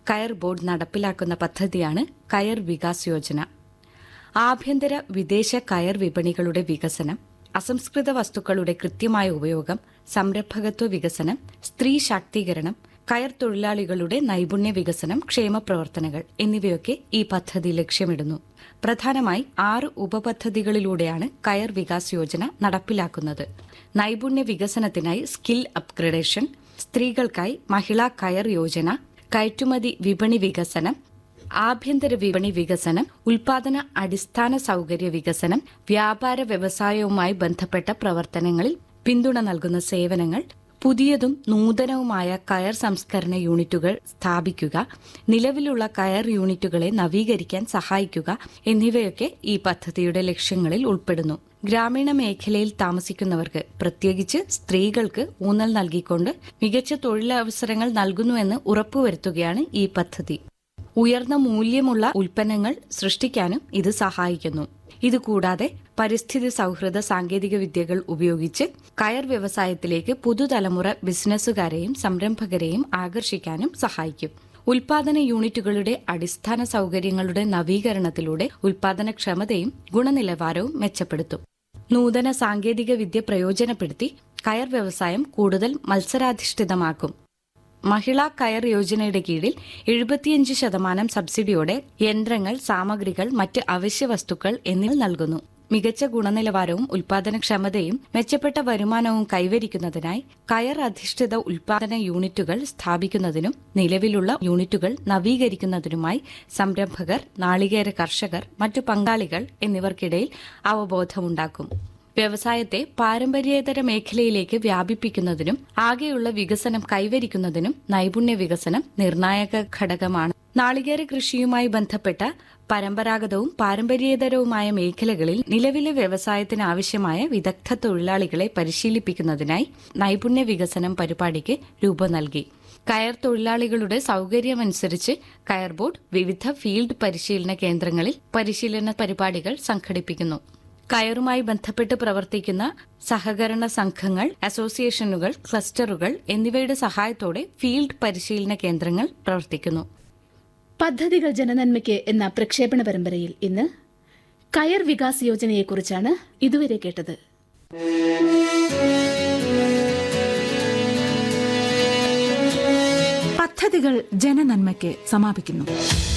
കയർ ബോർഡ് നടപ്പിലാക്കുന്ന പദ്ധതിയാണ് കയർ വികാസ് യോജന ആഭ്യന്തര വിദേശ കയർ വിപണികളുടെ വികസനം അസംസ്കൃത വസ്തുക്കളുടെ കൃത്യമായ ഉപയോഗം സംരംഭകത്വ വികസനം സ്ത്രീ ശാക്തീകരണം കയർ തൊഴിലാളികളുടെ നൈപുണ്യ വികസനം ക്ഷേമ പ്രവർത്തനങ്ങൾ എന്നിവയൊക്കെ ഈ പദ്ധതി ലക്ഷ്യമിടുന്നു പ്രധാനമായി ആറ് ഉപപദ്ധതികളിലൂടെയാണ് കയർ വികാസ് യോജന നടപ്പിലാക്കുന്നത് നൈപുണ്യ വികസനത്തിനായി സ്കിൽ അപ്ഗ്രഡേഷൻ സ്ത്രീകൾക്കായി മഹിളാ കയർ യോജന കയറ്റുമതി വിപണി വികസനം ആഭ്യന്തര വിപണി വികസനം ഉൽപാദന അടിസ്ഥാന സൗകര്യ വികസനം വ്യാപാര വ്യവസായവുമായി ബന്ധപ്പെട്ട പ്രവർത്തനങ്ങളിൽ പിന്തുണ നൽകുന്ന സേവനങ്ങൾ പുതിയതും നൂതനവുമായ കയർ സംസ്കരണ യൂണിറ്റുകൾ സ്ഥാപിക്കുക നിലവിലുള്ള കയർ യൂണിറ്റുകളെ നവീകരിക്കാൻ സഹായിക്കുക എന്നിവയൊക്കെ ഈ പദ്ധതിയുടെ ലക്ഷ്യങ്ങളിൽ ഉൾപ്പെടുന്നു ഗ്രാമീണ മേഖലയിൽ താമസിക്കുന്നവർക്ക് പ്രത്യേകിച്ച് സ്ത്രീകൾക്ക് ഊന്നൽ നൽകിക്കൊണ്ട് മികച്ച തൊഴിലവസരങ്ങൾ നൽകുന്നുവെന്ന് ഉറപ്പുവരുത്തുകയാണ് ഈ പദ്ധതി ഉയർന്ന മൂല്യമുള്ള ഉൽപ്പന്നങ്ങൾ സൃഷ്ടിക്കാനും ഇത് സഹായിക്കുന്നു ഇതുകൂടാതെ പരിസ്ഥിതി സൗഹൃദ സാങ്കേതിക വിദ്യകൾ ഉപയോഗിച്ച് കയർ വ്യവസായത്തിലേക്ക് പുതുതലമുറ ബിസിനസ്സുകാരെയും സംരംഭകരെയും ആകർഷിക്കാനും സഹായിക്കും ഉൽപാദന യൂണിറ്റുകളുടെ അടിസ്ഥാന സൗകര്യങ്ങളുടെ നവീകരണത്തിലൂടെ ഉൽപാദനക്ഷമതയും ഗുണനിലവാരവും മെച്ചപ്പെടുത്തും നൂതന സാങ്കേതിക വിദ്യ പ്രയോജനപ്പെടുത്തി കയർ വ്യവസായം കൂടുതൽ മത്സരാധിഷ്ഠിതമാക്കും മഹിളാ കയർ യോജനയുടെ കീഴിൽ എഴുപത്തിയഞ്ച് ശതമാനം സബ്സിഡിയോടെ യന്ത്രങ്ങൾ സാമഗ്രികൾ മറ്റ് അവശ്യ വസ്തുക്കൾ എന്നിവ നൽകുന്നു മികച്ച ഗുണനിലവാരവും ഉൽപാദനക്ഷമതയും മെച്ചപ്പെട്ട വരുമാനവും കൈവരിക്കുന്നതിനായി കയർ അധിഷ്ഠിത ഉൽപാദന യൂണിറ്റുകൾ സ്ഥാപിക്കുന്നതിനും നിലവിലുള്ള യൂണിറ്റുകൾ നവീകരിക്കുന്നതിനുമായി സംരംഭകർ നാളികേര കർഷകർ മറ്റു പങ്കാളികൾ എന്നിവർക്കിടയിൽ അവബോധമുണ്ടാക്കും വ്യവസായത്തെ പാരമ്പര്യേതര മേഖലയിലേക്ക് വ്യാപിപ്പിക്കുന്നതിനും ആകെയുള്ള വികസനം കൈവരിക്കുന്നതിനും നൈപുണ്യ വികസനം നിർണായക ഘടകമാണ് നാളികേര കൃഷിയുമായി ബന്ധപ്പെട്ട പരമ്പരാഗതവും പാരമ്പര്യേതരവുമായ മേഖലകളിൽ നിലവിലെ വ്യവസായത്തിന് ആവശ്യമായ വിദഗ്ധ തൊഴിലാളികളെ പരിശീലിപ്പിക്കുന്നതിനായി നൈപുണ്യ വികസനം പരിപാടിക്ക് രൂപം നൽകി കയർ തൊഴിലാളികളുടെ സൌകര്യമനുസരിച്ച് കയർ ബോർഡ് വിവിധ ഫീൽഡ് പരിശീലന കേന്ദ്രങ്ങളിൽ പരിശീലന പരിപാടികൾ സംഘടിപ്പിക്കുന്നു കയറുമായി ബന്ധപ്പെട്ട് പ്രവർത്തിക്കുന്ന സഹകരണ സംഘങ്ങൾ അസോസിയേഷനുകൾ ക്ലസ്റ്ററുകൾ എന്നിവയുടെ സഹായത്തോടെ ഫീൽഡ് പരിശീലന കേന്ദ്രങ്ങൾ പ്രവർത്തിക്കുന്നു പദ്ധതികൾ ജനനന്മയ്ക്ക് എന്ന പ്രക്ഷേപണ പരമ്പരയിൽ ഇന്ന് കയർ വികാസ് യോജനയെക്കുറിച്ചാണ് ഇതുവരെ കേട്ടത് പദ്ധതികൾ ജനനന്മയ്ക്ക് സമാപിക്കുന്നു